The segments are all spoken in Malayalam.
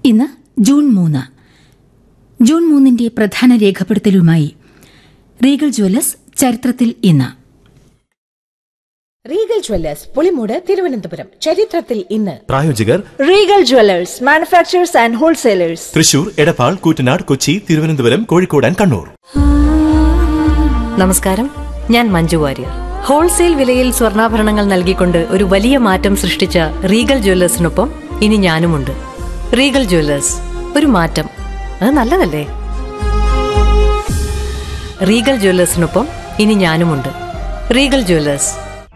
ഇന്ന് ജൂൺ മൂന്ന് ജൂൺ മൂന്നിന്റെ പ്രധാന രേഖപ്പെടുത്തലുമായി റീഗൽ ജ്വല്ലേഴ്സ് ചരിത്രത്തിൽ ഇന്ന് റീഗൽ ജ്വല്ലേഴ്സ് പുളിമൂട് തിരുവനന്തപുരം ചരിത്രത്തിൽ ഇന്ന് പ്രായോജകർ Regal jewellers manufacturers and wholesalers Thrissur Edappal Koottanad Kochi Thiruvananthapuram Kozhikode and Kannur നമസ്കാരം ഞാൻ മഞ്ജു വാര്യർ ഹോൾസെയിൽ വിലയിൽ സ്വർണ്ണാഭരണങ്ങൾ നൽകിക്കൊണ്ട് ഒരു വലിയ മാറ്റം സൃഷ്ടിച്ച റീഗൽ ജ്വല്ലേഴ്സിനൊപ്പം ഇനി ഞാനുമുണ്ട് റീഗൽ ജ്വല്ലേഴ്സ് ഒരു മാറ്റം അത് നല്ലതല്ലേ റീഗൽ ജ്വല്ലേഴ്സിനൊപ്പം ഇനി ഞാനുമുണ്ട് റീഗൽ ജ്വല്ലേഴ്സ്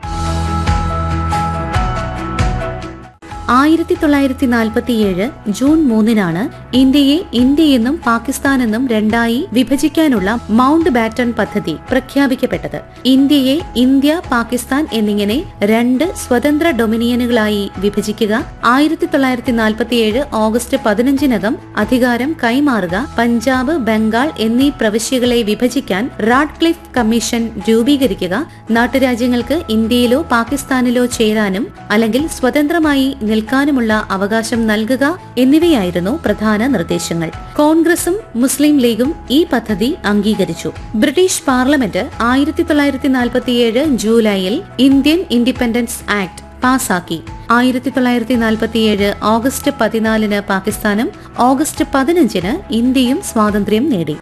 ആയിരത്തി തൊള്ളായിരത്തി നാൽപ്പത്തിയേഴ് ജൂൺ മൂന്നിനാണ് ഇന്ത്യയെ ഇന്ത്യയെന്നും പാകിസ്ഥാനെന്നും രണ്ടായി വിഭജിക്കാനുള്ള മൗണ്ട് ബാറ്റൺ പദ്ധതി പ്രഖ്യാപിക്കപ്പെട്ടത് ഇന്ത്യയെ ഇന്ത്യ പാകിസ്ഥാൻ എന്നിങ്ങനെ രണ്ട് സ്വതന്ത്ര ഡൊമിനിയനുകളായി വിഭജിക്കുക ആയിരത്തി തൊള്ളായിരത്തി നാൽപ്പത്തിയേഴ് ഓഗസ്റ്റ് പതിനഞ്ചിനകം അധികാരം കൈമാറുക പഞ്ചാബ് ബംഗാൾ എന്നീ പ്രവിശ്യകളെ വിഭജിക്കാൻ റാഡ്ക്ലിഫ് കമ്മീഷൻ രൂപീകരിക്കുക നാട്ടുരാജ്യങ്ങൾക്ക് ഇന്ത്യയിലോ പാകിസ്ഥാനിലോ ചേരാനും അല്ലെങ്കിൽ സ്വതന്ത്രമായി നിൽക്കാനുമുള്ള അവകാശം നൽകുക എന്നിവയായിരുന്നു പ്രധാന നിർദ്ദേശങ്ങൾ കോൺഗ്രസും മുസ്ലിം ലീഗും ഈ പദ്ധതി അംഗീകരിച്ചു ബ്രിട്ടീഷ് പാർലമെന്റ് ആയിരത്തി തൊള്ളായിരത്തി നാൽപ്പത്തിയേഴ് ജൂലൈയിൽ ഇന്ത്യൻ ഇൻഡിപെൻഡൻസ് ആക്ട് പാസാക്കി ആയിരത്തി തൊള്ളായിരത്തി നാൽപ്പത്തിയേഴ് ഓഗസ്റ്റ് പതിനാലിന് പാകിസ്ഥാനും ഓഗസ്റ്റ് പതിനഞ്ചിന് ഇന്ത്യയും സ്വാതന്ത്ര്യം നേടി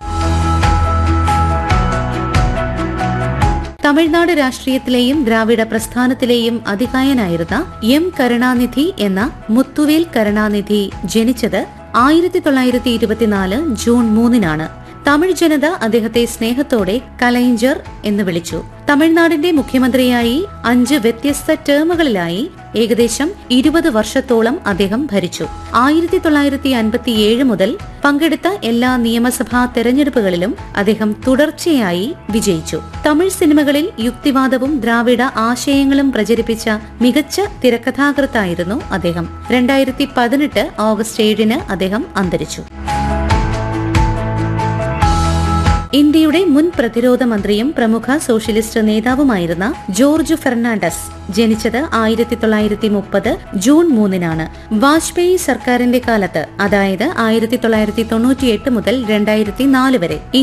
തമിഴ്നാട് രാഷ്ട്രീയത്തിലെയും ദ്രാവിഡ പ്രസ്ഥാനത്തിലെയും അതികായനായിരുന്ന എം കരുണാനിധി എന്ന മുത്തുവേൽ കരുണാനിധി ജനിച്ചത് ആയിരത്തി തൊള്ളായിരത്തി ഇരുപത്തിനാല് ജൂൺ മൂന്നിനാണ് തമിഴ് ജനത അദ്ദേഹത്തെ സ്നേഹത്തോടെ കലൈഞ്ചർ എന്ന് വിളിച്ചു തമിഴ്നാടിന്റെ മുഖ്യമന്ത്രിയായി അഞ്ച് വ്യത്യസ്ത ടേമുകളിലായി ഏകദേശം ഇരുപത് വർഷത്തോളം അദ്ദേഹം ഭരിച്ചു ആയിരത്തി തൊള്ളായിരത്തി അൻപത്തിയേഴ് മുതൽ പങ്കെടുത്ത എല്ലാ നിയമസഭാ തെരഞ്ഞെടുപ്പുകളിലും അദ്ദേഹം തുടർച്ചയായി വിജയിച്ചു തമിഴ് സിനിമകളിൽ യുക്തിവാദവും ദ്രാവിഡ ആശയങ്ങളും പ്രചരിപ്പിച്ച മികച്ച തിരക്കഥാകൃത്തായിരുന്നു അദ്ദേഹം രണ്ടായിരത്തി പതിനെട്ട് ഓഗസ്റ്റ് ഏഴിന് അദ്ദേഹം അന്തരിച്ചു ഇന്ത്യയുടെ മുൻ പ്രതിരോധ മന്ത്രിയും പ്രമുഖ സോഷ്യലിസ്റ്റ് നേതാവുമായിരുന്ന ജോർജ് ഫെർണാണ്ടസ് ജനിച്ചത് ആയിരത്തി തൊള്ളായിരത്തി മുപ്പത് ജൂൺ മൂന്നിനാണ് വാജ്പേയി സർക്കാരിന്റെ കാലത്ത് അതായത് ആയിരത്തി തൊള്ളായിരത്തി തൊണ്ണൂറ്റിയെട്ട് മുതൽ രണ്ടായിരത്തി നാല് വരെ